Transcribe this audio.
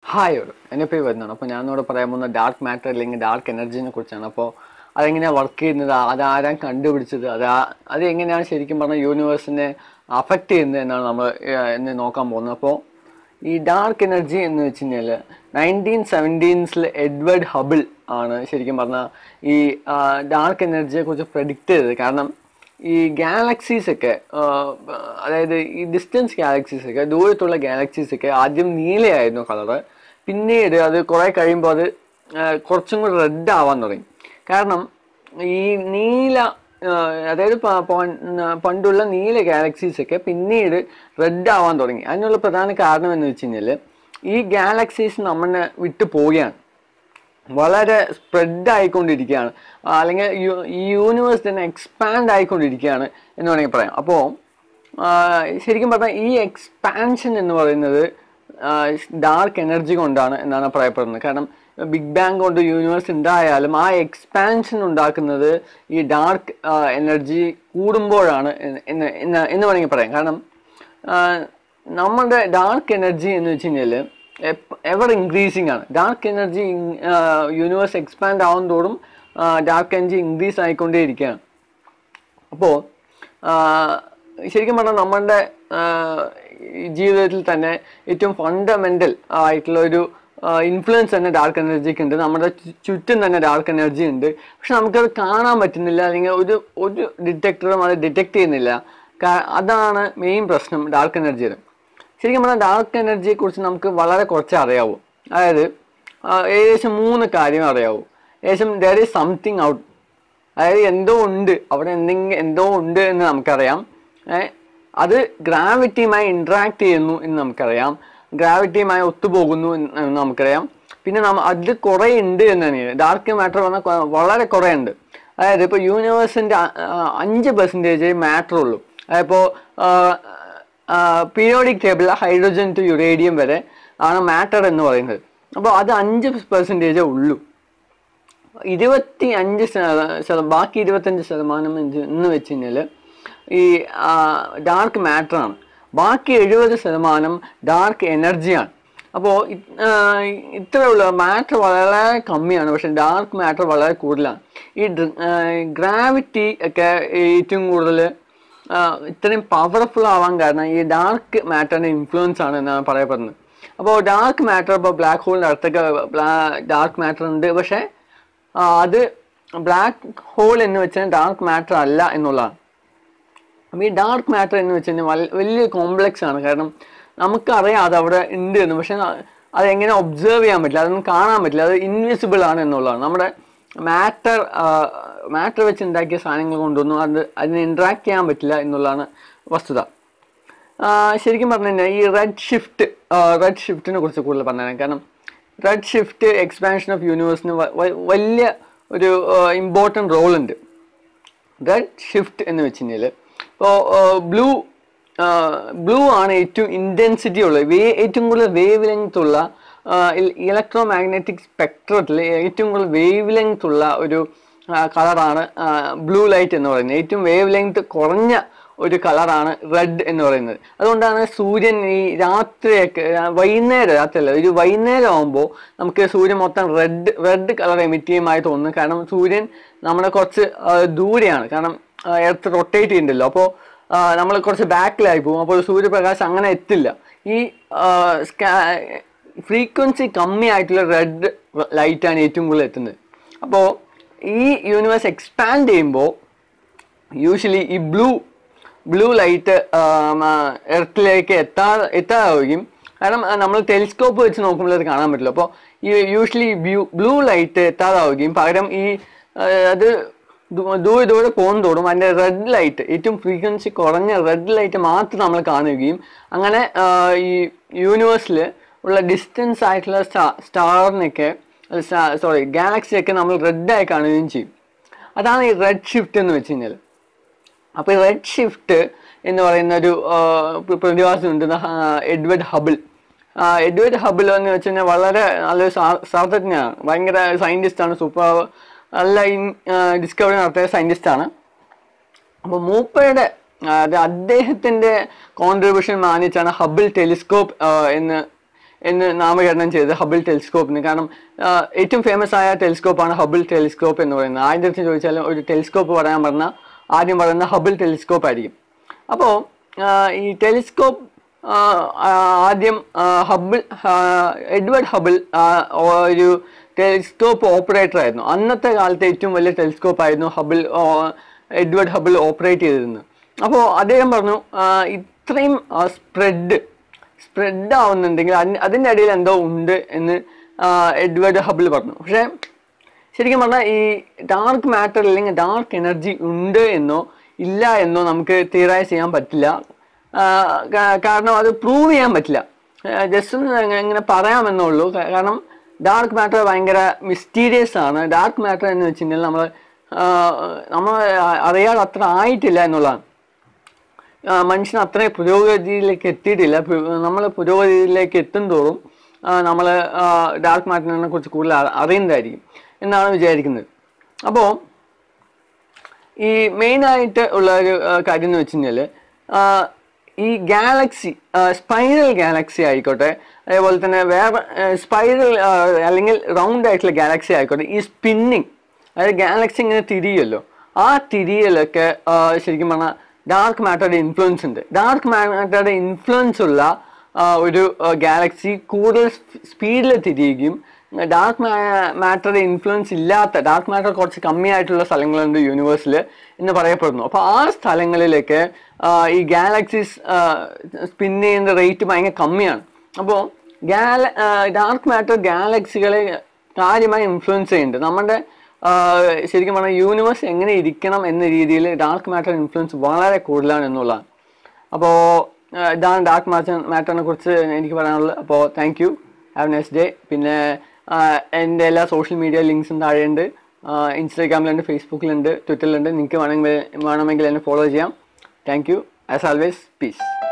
hi ഒരു എൻ്റെ പേര് വരുന്നതാണ് അപ്പോൾ ഞാനിവിടെ പറയാൻ പോകുന്ന ഡാർക്ക് മാറ്റർ അല്ലെങ്കിൽ ഡാർക്ക് എനർജിനെ കുറിച്ചാണ് അപ്പോൾ അതെങ്ങനെയാണ് വർക്ക് ചെയ്യുന്നത് അത് ആരാണ് കണ്ടുപിടിച്ചത് അത് ആ- അത് എങ്ങനെയാണ് ശരിക്കും പറഞ്ഞാൽ യൂണിവേഴ്സിനെ അഫക്റ്റ് ചെയ്യുന്നത് എന്നാണ് നമ്മൾ ഏഹ്, ഇന്ന് നോക്കാൻ പോകുന്നത് അപ്പോൾ ഈ ഡാർക്ക് എനർജി എന്ന് വെച്ച് കഴിഞ്ഞാൽ നയൻറ്റീൻ സെവൻറ്റീൻസിൽ എഡ്വേർഡ് ഹബിൾ ആണ് ശരിക്കും പറഞ്ഞാൽ ഈ ഡാർക്ക് എനർജിയെ കുറിച്ച് പ്രഡിക്റ്റ് ചെയ്തത് കാരണം ഈ ഗാലക്സീസ് ഒക്കെ ആ, അതായത് ഈ ഡിസ്റ്റൻസ് ഗാലക്സീസ് ഒക്കെ ദൂരത്തുള്ള ഗാലക്സീസ് ഒക്കെ ആദ്യം നീലയായിരുന്നു കളറ് പിന്നീട് അത് കുറെ കഴിയുമ്പോൾ അത് ആ, കുറച്ചും കൂടി റെഡ് ആവാൻ തുടങ്ങി കാരണം ഈ നീല ആ, അതായത് പ- പ- പണ്ടുള്ള നീല ഗാലക്സീസ് ഒക്കെ പിന്നീട് റെഡ് ആവാൻ തുടങ്ങി അതിനുള്ള പ്രധാന കാരണം എന്ന് വെച്ച് കഴിഞ്ഞാൽ ഈ ഗാലക്സീസ് നമ്മളെ വിട്ടു പോവുകയാണ് വളരെ സ്പ്രെഡ് ആയിക്കൊണ്ടിരിക്കുകയാണ് ആ, അല്ലെങ്കിൽ യു- ഈ യൂണിവേഴ്സ് തന്നെ എക്സ്പാൻഡ് ആയിക്കൊണ്ടിരിക്കുകയാണ് എന്ന് വേണമെങ്കിൽ പറയാം അപ്പോൾ ശരിക്കും പറഞ്ഞാൽ ഈ എക്സ്പാൻഷൻ എന്ന് പറയുന്നത് ഡാർക്ക് എനർജി കൊണ്ടാണ് എന്നാണ് പറയപ്പെടുന്നത് കാരണം ബിഗ് ബാങ് കൊണ്ട് യൂണിവേഴ്സ് ഉണ്ടായാലും ആ എക്സ്പാൻഷൻ ഉണ്ടാക്കുന്നത് ഈ ഡാർക്ക് എനർജി കൂടുമ്പോഴാണ് എന്ന് എന്ന് എന്ന് എന്ന് വേണമെങ്കിൽ പറയാം കാരണം ആഹ് നമ്മുടെ ഡാർക്ക് എനർജി എന്ന് വെച്ച് കഴിഞ്ഞാൽ എവർ ഇൻക്രീസിങ് ആണ് ഡാർക്ക് എനർജി യൂണിവേഴ്സ് എക്സ്പാൻഡ് ആവും തോറും ഡാർക്ക് എനർജി ഇൻക്രീസ് ആയിക്കൊണ്ടേയിരിക്കുകയാണ് അപ്പോൾ ശരിക്കും പറഞ്ഞാൽ നമ്മളുടെ ആഹ്, ഈ ജീവിതത്തിൽ തന്നെ ഏറ്റവും ഫണ്ടമെൻ്റൽ ആയിട്ടുള്ള ഒരു ഇൻഫ്ലുവൻസ് തന്നെ ഡാർക്ക് എനർജിക്ക് ഉണ്ട് നമ്മുടെ ചു- ചുറ്റും തന്നെ ഡാർക്ക് എനർജി ഉണ്ട് പക്ഷെ നമുക്കത് കാണാൻ പറ്റുന്നില്ല അല്ലെങ്കിൽ ഒരു ഒരു ഡിറ്റക്ടറും അത് ഡിറ്റക്ട് ചെയ്യുന്നില്ല കാ- അതാണ് മെയിൻ പ്രശ്നം ഡാർക്ക് എനർജിയുടെ ശരിക്കും പറഞ്ഞാൽ ഡാർക്ക് എനർജിയെ കുറിച്ച് നമുക്ക് വളരെ കുറച്ച് അറിയാവൂ അതായത് ആ, ഏകദേശം മൂന്ന് കാര്യം അറിയാവൂ ഏകദേശം ദർ ഈസ് സംതിങ് ഔട്ട് അതായത് എന്തോ ഉണ്ട് അവിടെ എന്തെങ്കിലും എന്തോ ഉണ്ട് എന്ന് നമുക്കറിയാം ഏ, അത് ഗ്രാവിറ്റിയുമായി ഇൻട്രാക്ട് ചെയ്യുന്നു എന്ന് നമുക്കറിയാം ഗ്രാവിറ്റിയുമായി ഒത്തുപോകുന്നു എന്ന് എന്ന് നമുക്കറിയാം പിന്നെ നമ്മ അതിൽ കുറേ ഉണ്ട് എന്നാണ് ഡാർക്ക് മാറ്റർ പറഞ്ഞാൽ കൊ- വളരെ കുറേ ഉണ്ട് അതായത് ഇപ്പോൾ യൂണിവേഴ്സിൻ്റെ അഞ്ച് പെർസെൻറ്റേജ് മാറ്റർ ഉള്ളൂ അതിപ്പോൾ പീരിയോഡിക് ടേബിളിൽ ഹൈഡ്രജൻ ടു യുറേഡിയം വരെ ആണ് മാറ്റർ എന്ന് പറയുന്നത് അപ്പോൾ അത് അഞ്ച് പെർസെൻറ്റേജേ ഉള്ളൂ ഇരുപത്തി അഞ്ച് ശതമാനം ബാക്കി ഇരുപത്തഞ്ച് ശതമാനം എന്ന് എന്ന് വെച്ച് കഴിഞ്ഞാൽ ഈ ഡാർക്ക് മാറ്ററാണ് ബാക്കി എഴുപത് ശതമാനം ഡാർക്ക് എനർജിയാണ് അപ്പോൾ ഇത്രയുള്ള മാറ്റർ വളരെ കമ്മിയാണ് പക്ഷെ ഡാർക്ക് മാറ്റർ വളരെ കൂടുതലാണ് ഈ ഗ്രാവിറ്റി ഒക്കെ ഏറ്റവും കൂടുതൽ ഇത്രയും പവർഫുൾ ആവാൻ കാരണം ഈ ഡാർക്ക് മാറ്ററിൻ്റെ ഇൻഫ്ലുവൻസ് ആണ് എന്നാണ് പറയപ്പെടുന്നത് അപ്പോൾ ഡാർക്ക് മാറ്റർ ഇപ്പോൾ ബ്ലാക്ക് ഹോളിൻ്റെ അടുത്തൊക്കെ ഡാർക്ക് മാറ്റർ ഉണ്ട് പക്ഷേ ആ, അത് ബ്ലാക്ക് ഹോൾ എന്ന് വെച്ചാൽ ഡാർക്ക് മാറ്റർ അല്ല എന്നുള്ളതാണ് അപ്പോൾ ഈ ഡാർക്ക് മാറ്റർ എന്ന് വെച്ച് കഴിഞ്ഞാൽ വൽ- വലിയ കോംപ്ലക്സ് ആണ് കാരണം നമുക്കറിയാം അത് അവിടെ ഉണ്ട് എന്ന് പക്ഷെ അത് എങ്ങനെ ഒബ്സേർവ് ചെയ്യാൻ പറ്റില്ല അതൊന്നും കാണാൻ പറ്റില്ല അത് ഇൻവിസിബിൾ ആണ് എന്നുള്ളതാണ് നമ്മുടെ മാറ്റർ മാറ്റർ വെച്ച് ഉണ്ടാക്കിയ സാധനങ്ങൾ കൊണ്ടൊന്നും അത് അതിനെ ഇൻട്രാക്ട് ചെയ്യാൻ പറ്റില്ല എന്നുള്ളതാണ് വസ്തുത ആ, ശരിക്കും പറഞ്ഞു കഴിഞ്ഞാൽ ഈ റെഡ് ഷിഫ്റ്റ് റെഡ് ഷിഫ്റ്റിനെ കുറിച്ച് കൂടുതൽ പറഞ്ഞാൽ കാരണം റെഡ് ഷിഫ്റ്റ് എക്സ്പാൻഷൻ ഓഫ് യൂണിവേഴ്സിന് വലിയ ഒരു ഇമ്പോർട്ടൻറ്റ് റോൾ ഉണ്ട് റെഡ് ഷിഫ്റ്റ് എന്ന് വെച്ച് കഴിഞ്ഞാൽ ഇപ്പോൾ ബ്ലൂ ബ്ലൂ ആണ് ഏറ്റവും ഇൻറ്റൻസിറ്റി ഉള്ളത് വേ ഏറ്റവും കൂടുതൽ വേവ് ലെങ്ത് ഉള്ള ഇലക്ട്രോ മാഗ്നറ്റിക് സ്പെക്ട്രത്തിൽ ഏറ്റവും കൂടുതൽ വേവ് ലെങ്ത് ഉള്ള ഒരു കളറാണ് ബ്ലൂ ലൈറ്റ് എന്ന് പറയുന്നത് ഏറ്റവും വേവ് ലെങ്ത് കുറഞ്ഞ ഒരു കളറാണ് റെഡ് എന്ന് പറയുന്നത് അതുകൊണ്ടാണ് സൂര്യൻ ഈ രാത്രിയൊക്കെ ആ, വൈകുന്നേരം രാത്രിയല്ല ഒരു വൈകുന്നേരം ആകുമ്പോൾ നമുക്ക് സൂര്യൻ മൊത്തം റെഡ് റെഡ് കളർ എമിറ്റ് ചെയ്യുമായി തോന്നുന്നു കാരണം സൂര്യൻ നമ്മുടെ കുറച്ച് ആ, ദൂരെയാണ് കാരണം എർത്ത് റൊട്ടേറ്റ് ചെയ്യുന്നുണ്ടല്ലോ അപ്പോൾ നമ്മൾ കുറച്ച് ബാക്കിലായി പോകും അപ്പോൾ സൂര്യപ്രകാശം അങ്ങനെ എത്തില്ല ഈ ഫ്രീക്വൻസി കമ്മി ആയിട്ടുള്ള റെഡ് ലൈറ്റാണ് ഏറ്റവും കൂടുതൽ എത്തുന്നത് അപ്പോൾ ഈ യൂണിവേഴ്സ് എക്സ്പാൻഡ് ചെയ്യുമ്പോൾ യൂഷ്വലി ഈ ബ്ലൂ ബ്ലൂ ലൈറ്റ് എർത്തിലേക്ക് എത്താ എത്താതാവുകയും കാരണം നമ്മൾ ടെലിസ്കോപ്പ് വെച്ച് നോക്കുമ്പോൾ അത് കാണാൻ പറ്റില്ല അപ്പോൾ ഈ യൂഷ്വലി ബ്ലൂ ബ്ലൂ ലൈറ്റ് എത്താതാവുകയും പകരം ഈ ആ, അത് ദൂ- ദൂരെ ദൂരെ പോകുന്നതോടും അതിൻ്റെ റെഡ് ലൈറ്റ് ഏറ്റവും ഫ്രീക്വൻസി കുറഞ്ഞ റെഡ് ലൈറ്റ് മാത്രം നമ്മൾ കാണുകയും അങ്ങനെ ആ, ഈ യൂണിവേഴ്സിൽ ഉള്ള ഡിസ്റ്റൻസ് ആയിട്ടുള്ള സ്റ്റാ സ്റ്റാറിനൊക്കെ സോറി ഗാലക്സിയൊക്കെ നമ്മൾ റെഡായി കാണുകയും ചെയ്യും അതാണ് ഈ റെഡ് ഷിഫ്റ്റ് എന്ന് വെച്ച് കഴിഞ്ഞാൽ അപ്പോൾ ഈ റെഡ് ഷിഫ്റ്റ് എന്ന് പറയുന്ന ഒരു ആ, പ്ര- പ്രതിഭാസമുണ്ട് ന- ആ, എഡ്വേർഡ് ഹബിൾ ആ, എഡ്വേർഡ് ഹബിൾ എന്ന് വെച്ച് കഴിഞ്ഞാൽ വളരെ നല്ലൊരു ശാ- ശാസ്ത്രജ്ഞനാണ് ഭയങ്കര സയൻറ്റിസ്റ്റ് ആണ് സൂപ്പർ നല്ല ഡിസ്കവറി നടത്തിയ സയൻറ്റിസ്റ്റ് ആണ് അപ്പോൾ മൂപ്പയുടെ ആ, അത് അദ്ദേഹത്തിൻ്റെ കോൺട്രിബ്യൂഷൻ മാനിച്ചാണ് ഹബിൾ ടെലിസ്കോപ്പ് എന്ന് എന്ന് നാമകരണം ചെയ്തത് ഹബിൾ ടെലിസ്കോപ്പിന് കാരണം ആ, ഏറ്റവും ഫേമസ് ആയ ടെലിസ്കോപ്പാണ് ഹബിൾ ടെലിസ്കോപ്പ് എന്ന് പറയുന്നത് ആദ്യം അടുത്ത് ചോദിച്ചാൽ ഒരു ടെലിസ്കോപ്പ് പറയാൻ പറഞ്ഞാൽ ആദ്യം പറയുന്ന ഹബിൾ ടെലിസ്കോപ്പ് ആയിരിക്കും അപ്പോൾ ഈ ടെലിസ്കോപ്പ് ആ, ആ, ആദ്യം ആ, ഹബിൾ ആ, എഡ്വേർഡ് ഹബിൾ ആ, ഒരു ടെലിസ്കോപ്പ് ഓപ്പറേറ്റർ ആയിരുന്നു അന്നത്തെ കാലത്തെ ഏറ്റവും വലിയ ടെലിസ്കോപ്പ് ആയിരുന്നു ഹബിൾ ആ, എഡ്വേർഡ് ഹബിൾ ഓപ്പറേറ്റ് ചെയ്തിരുന്നത് അപ്പോൾ അദ്ദേഹം പറഞ്ഞു ആ, ഇത്രയും സ്പ്രെഡ് സ്പ്രെഡ് ആവുന്നുണ്ടെങ്കിൽ അതിന് അതിൻ്റെ ഇടയിൽ എന്തോ ഉണ്ട് എന്ന് ആ, എഡ്വേർഡ് ഹബിൾ പറഞ്ഞു പക്ഷേ ശരിക്കും പറഞ്ഞാൽ ഈ ഡാർക്ക് മാറ്റർ അല്ലെങ്കിൽ ഡാർക്ക് എനർജി ഉണ്ട് എന്നോ ഇല്ല എന്നോ നമുക്ക് തിയറൈസ് ചെയ്യാൻ പറ്റില്ല ആ, കാ- കാരണം അത് പ്രൂവ് ചെയ്യാൻ പറ്റില്ല ജസ്റ്റ് ഒന്ന് ഇങ്ങ- ഇങ്ങനെ പറയാമെന്നുള്ളൂ കാ- കാരണം ഡാർക്ക് മാറ്റർ ഭയങ്കര മിസ്റ്റീരിയസ് ആണ് ഡാർക്ക് മാറ്റർ എന്ന് വെച്ച് കഴിഞ്ഞാൽ നമ്മൾ നമ്മൾ അറിയാതെ അത്ര ആയിട്ടില്ല എന്നുള്ളതാണ് ആ, മനുഷ്യൻ അത്രയും പുരോഗതിയിലേക്ക് എത്തിയിട്ടില്ല നമ്മൾ പുരോഗതിയിലേക്ക് എത്തും തോറും നമ്മൾ ഡാർക്ക് മാറ്ററിനെ കുറിച്ച് കൂടുതൽ അ- അറിയുന്നതായിരിക്കും എന്നാണ് വിചാരിക്കുന്നത് അപ്പോൾ ഈ മെയിനായിട്ട് ഉള്ള ഒരു ആ, കാര്യം എന്ന് വെച്ച് കഴിഞ്ഞാൽ ഈ ഗാലക്സി സ്പൈറൽ ഗാലക്സി ആയിക്കോട്ടെ അതേപോലെ തന്നെ വേറെ സ്പൈറൽ അല്ലെങ്കിൽ റൗണ്ട് ആയിട്ടുള്ള ഗാലക്സി ആയിക്കോട്ടെ ഈ സ്പിന്നിങ് അതായത് ഗാലക്സി ഇങ്ങനെ തിരിയുമല്ലോ ആ തിരിയലൊക്കെ ആ, ശരിക്കും പറഞ്ഞാൽ ഡാർക്ക് മാറ്ററുടെ ഇൻഫ്ലുവൻസ് ഉണ്ട് ഡാർക്ക് മാറ്ററുടെ ഇൻഫ്ലുവൻസ് ഉള്ള ആ, ഒരു ഗാലക്സി കൂടുതൽ സ്പീഡിൽ തിരിയുകയും ഡാർക്ക് മാറ്ററുടെ ഇൻഫ്ലുവൻസ് ഇല്ലാത്ത ഡാർക്ക് മാറ്റർ കുറച്ച് കമ്മിയായിട്ടുള്ള സ്ഥലങ്ങളുണ്ട് യൂണിവേഴ്സിൽ എന്ന് പറയപ്പെടുന്നു അപ്പോൾ ആ സ്ഥലങ്ങളിലേക്ക് ആ, ഈ ഗാലക്സീസ് സ്പിൻ ചെയ്യുന്ന റേറ്റ് ഭയങ്കര കമ്മിയാണ് അപ്പോൾ ഗാല ഡാർക്ക് മാറ്റർ ഗാലക്സികളെ കാര്യമായി ഇൻഫ്ലുവൻസ് ചെയ്യുന്നുണ്ട് നമ്മുടെ ആ, ശരിക്കും പറഞ്ഞാൽ യൂണിവേഴ്സ് എങ്ങനെ ഇരിക്കണം എന്ന രീതിയിൽ ഡാർക്ക് മാറ്റർ ഇൻഫ്ലുവൻസ് വളരെ കൂടുതലാണ് എന്നുള്ളതാണ് അപ്പോൾ ഇതാണ് ഡാർക്ക് മാറ്റർ മാറ്ററിനെ കുറിച്ച് എനിക്ക് പറയാനുള്ളത് അപ്പോൾ thank you have next day പിന്നെ ആ, എൻ്റെ എല്ലാ സോഷ്യൽ മീഡിയ ലിങ്ക്സും താഴെയുണ്ട് ഇൻസ്റ്റാഗ്രാമിലുണ്ട് ഫേസ്ബുക്കിലുണ്ട് ട്വിറ്ററിലുണ്ട് നിങ്ങൾക്ക് വേണമെങ്കിൽ വേണമെങ്കിൽ എന്നെ ഫോളോ ചെയ്യാം thank you as always piece